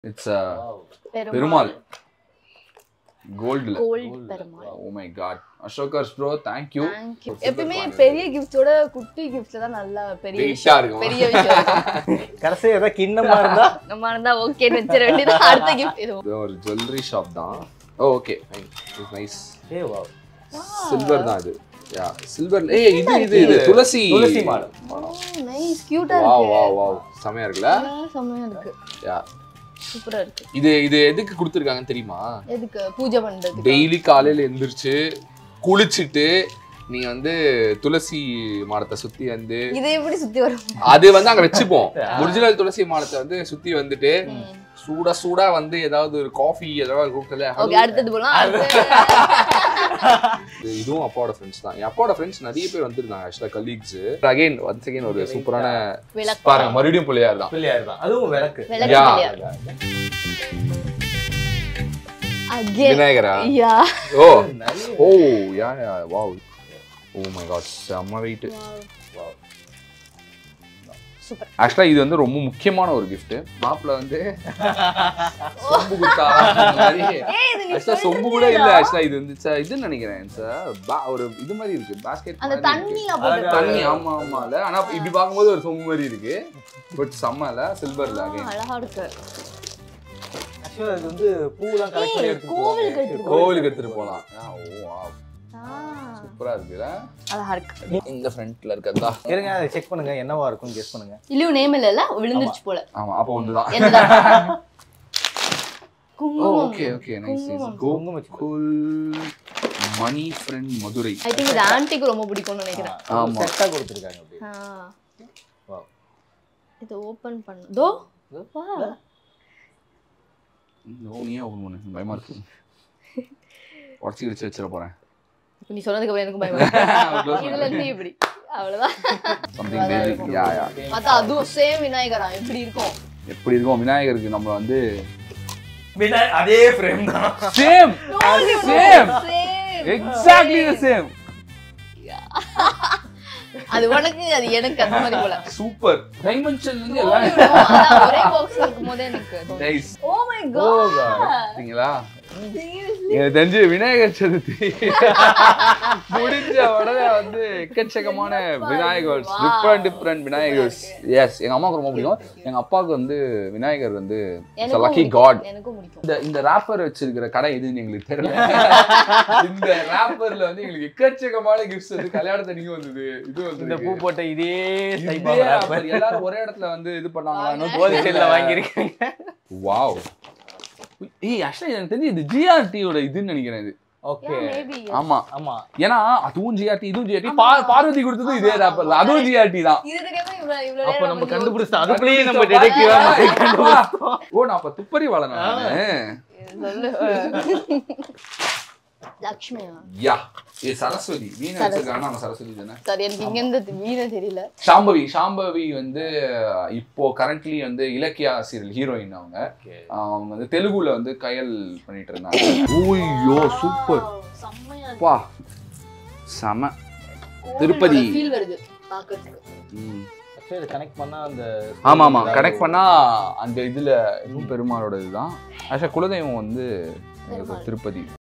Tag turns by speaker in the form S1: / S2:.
S1: It's Perumal கோல்டுல
S2: gold Perumal
S1: oh my god அசோகர்ஸ் bro thank you
S2: Thank you. எப்பயுமே பெரிய கிஃப்டோட குட்டி கிஃப்ட்ல தான் நல்லா பெரிய
S1: வெயிட்டா
S2: விஷயம்
S1: இருக்கும்
S2: பெரிய விஷயம்
S3: கடைசி ஏதாவது கிண்ணமா இருந்தா
S2: நம்ம இருந்தா ஓகேன்னு வச்சிட வேண்டியது அடுத்த கிஃப்ட் இதுவும்
S1: இது ஒரு ஜுவல்லரி ஷாப் தான் oh okay fine it's nice
S3: ஏ வா
S1: சில்வர் தான் இது யா சில்வர் ஏய் இது இது இது துளசி
S3: துளசி மாடம்
S2: நைஸ் கியூட்டா
S1: வாவ்
S2: இருக்கு
S1: வாவ் வாவ் செமையா இருக்குல்ல
S2: ஆ, செம்மையா இருக்கு
S1: யா
S2: சூப்பரா இருக்கு
S1: இது இது எதுக்கு கொடுத்துருக்காங்கன்னு தெரியுமா
S2: எதுக்கு பூஜை பண்றது
S1: டெய்லி காலையில எந்திரிச்சு குளிச்சுட்டு நீ வந்து துளசி மாடத்தை சுத்தி வந்து
S2: இதை எப்படி சுத்தி வரும்
S1: அது வந்து அங்க வச்சுப்போம் ஒரிஜினல் துளசி மாடத்தை வந்து சுத்தி வந்துட்டு சூடா சூடா வந்து ஏதாவது ஒரு காஃபி ஏதாவது கூப்பிட்டல
S2: ஓகே அடுத்தது போலாம் அடுத்து
S1: இதுவும் அப்பாவோட ஃப்ரெண்ட்ஸ் தான் என் அப்பாவோட ஃப்ரெண்ட்ஸ் நிறைய பேர் வந்திருந்தாங்க ஆக்சுவலா கலீக்ஸ் அகைன் ஒன்ஸ் அகைன் ஒரு சூப்பரான
S2: விளக்கு
S1: பாருங்க மறுபடியும் பிள்ளையார் தான்
S3: பிள்ளையார் தான் அதுவும் விளக்கு
S2: விளக்கு
S1: யா.
S2: பிள்ளையார் அகேன்
S1: விநாயகரா
S2: யா
S1: ஓ
S3: நிறைய
S1: oh yeah yeah wow oh my god செம்ம வெயிட்
S2: சூப்பர்
S1: ஆக்சுவலா இது வந்து ரொம்ப முக்கியமான ஒரு gift மாப்பிள்ள வந்து சொம்பு குத்தா மாதிரி
S2: ஏய் இது நீ
S1: ஆக்சுவலா சொம்பு கூட இல்ல ஆக்சுவலா இது வந்து sir, இதுன்னு நினைக்கிறேன் சார் ஒரு இது மாதிரி இருக்கு பாஸ்கெட்
S2: அந்த தண்ணில போட்டு
S1: தண்ணி ஆமா ஆமால ஆனா இப்படி பார்க்கும்போது ஒரு சொம்பு மாதிரி இருக்கு பட் செம்மல சில்வர்ல
S2: ஆ,
S1: அகைன்
S2: அழகா இருக்கு
S3: ஆக்சுவலா இது வந்து பூலாம் கலெக்ட் பண்ணி எடுத்து
S2: கோவிலுக்கு எடுத்துட்டு
S1: கோவிலுக்கு எடுத்துட்டு போலாம் ஆ, ஓ wow.
S2: ஆ,
S1: சூப்பரா இருக்குல்ல
S2: அழகா இருக்கு
S1: இந்த ஃப்ரண்ட்ல இருக்கதா
S3: இருங்க அதை செக் பண்ணுங்க என்னவா இருக்கும் கெஸ் பண்ணுங்க
S2: இல்லையும் நேம் இல்ல விழுந்துருச்சு போல
S1: ஆமா அப்போ ஒன்றுதான்
S2: என்னதான்
S1: ஓ
S2: குங்குமம்
S1: ஓகே ஓகே நைஸ்
S2: குங்குமம்.
S1: குங்குமம் கூல் மணி ஃப்ரெண்ட் மதுரை
S2: ஐ திங்க் இது ஆன்ட்டிக்கு ரொம்ப பிடிக்கும்னு நினைக்கிறேன்
S1: ஆமா.
S3: செட்டா கொடுத்துருக்காங்க அப்படி
S2: ஆ.
S3: Wow.
S2: இது ஓபன் பண்ணு தோ வா
S1: ஓ நீயே ஓப்பன் பண்ணு பயமா இருக்கு உடச்சி கிடிச்சு வச்சிட போறேன்
S2: இப்ப நீ சொன்னதுக்கு அப்புறம் எனக்கு பயமா இதுல இருந்து இப்படி அவ்வளவுதான்
S1: சம்திங் பேசிக் யா யா
S2: பார்த்தா அதுவும் சேம் விநாயகரா எப்படி இருக்கும்
S1: எப்படி இருக்கும் விநாயகருக்கு நம்ம வந்து
S3: விநாயகர் அதே ஃப்ரேம் தான்
S1: same same
S2: Same.
S1: Exactly the same
S2: அது உனக்கு அது எனக்கு அந்த மாதிரி போல
S1: சூப்பர் டைமென்ஷன்ல இருந்து எல்லாம்
S2: அதான் ஒரே பாக்ஸ் இருக்கும் போதே எனக்கு
S1: நைஸ்
S2: ஓ மை காட்
S1: பாத்தீங்களா எனக்கு தெரிஞ்சு விநாயகர் சதுர்த்தி முடிஞ்ச உடனே வந்து எக்கச்சக்கமான விநாயகர்ஸ் டிஃப்ரெண்ட் டிஃப்ரெண்ட் விநாயகர்ஸ் எஸ் எங்க அம்மாவுக்கு ரொம்ப பிடிக்கும் எங்க அப்பாவுக்கு வந்து விநாயகர் வந்து
S2: எனக்கும்
S1: லக்கி
S2: பிடிக்கும்.
S1: காட்
S2: எனக்கும் பிடிக்கும்
S1: இந்த இந்த ராப்பர் வச்சிருக்கிற கடை எதுன்னு எங்களுக்கு தெரியல இந்த ராப்பர்ல வந்து எங்களுக்கு எக்கச்சக்கமான கிஃப்ட்ஸ் வந்து கல்யாணத்தன்னைக்கு வந்தது இது
S3: இந்த
S1: வந்து
S3: பூ போட்ட இதே
S1: இதே
S3: type of
S1: wrapper
S3: wrapper.
S1: எல்லாரும் ஒரே இடத்துல வந்து இது பண்ணாங்களா
S3: ஹோல்சேல்ல வாங்கியிருக்கீங்க
S1: வாவ் ஏய் ஆக்சுவலா எனக்கு தெரிஞ்சு இது ஜிஆர்டியோட இதுன்னு நினைக்கிறேன் இது
S3: ஓகே
S2: மேபி
S1: ஆமா
S3: ஆமா
S1: ஏன்னா அதுவும் ஜிஆர்டி இதுவும் ஜிஆர்டி பார்வதி கொடுத்ததும் இதே ராப்பர்ல அதுவும் ஜிஆர்டி தான்
S2: இது தெரியாம இவ்வளவு இவ்வளவு
S3: அப்ப
S2: நேரம்
S3: நம்ம
S2: வந்து
S3: கண்டுபிடிச்சோம் அதுக்குள்ளேயே நம்ம டிடெக்டிவா
S1: ஓ நான் அப்ப துப்பறி வாழ நானு
S2: சொல்லு லக்ஷ்மியா
S1: யா இது சரஸ்வதி வீணை வச்சிருக்காங்க நம்ம சரஸ்வதி தானே
S2: சரி எனக்கு இங்க இருந்து வீணை தெரியல
S1: சாம்பவி சாம்பவி வந்து இப்போ கரண்ட்லி வந்து இலக்கிய சீரியல் ஹீரோயின் அவங்க அவங்க வந்து தெலுங்குல வந்து கையல் பண்ணிட்டு இருந்தாங்க ஓய்யோ சூப்பர்
S2: செம்மையா இருக்கு.
S1: பா செம திருப்பதி.
S2: ஃபீல் வருது பாக்கிறதுக்கு
S1: ம்.
S3: ஆக்சுவலி கனெக்ட் பண்ணா அந்த
S1: ஆமா ஆமா கனெக்ட் பண்ணா அந்த இதுல இதுவும் பெருமாளோட இதுதான் ஆக்சுவலா குலதெய்வம் வந்து எங்களுக்கு திருப்பதி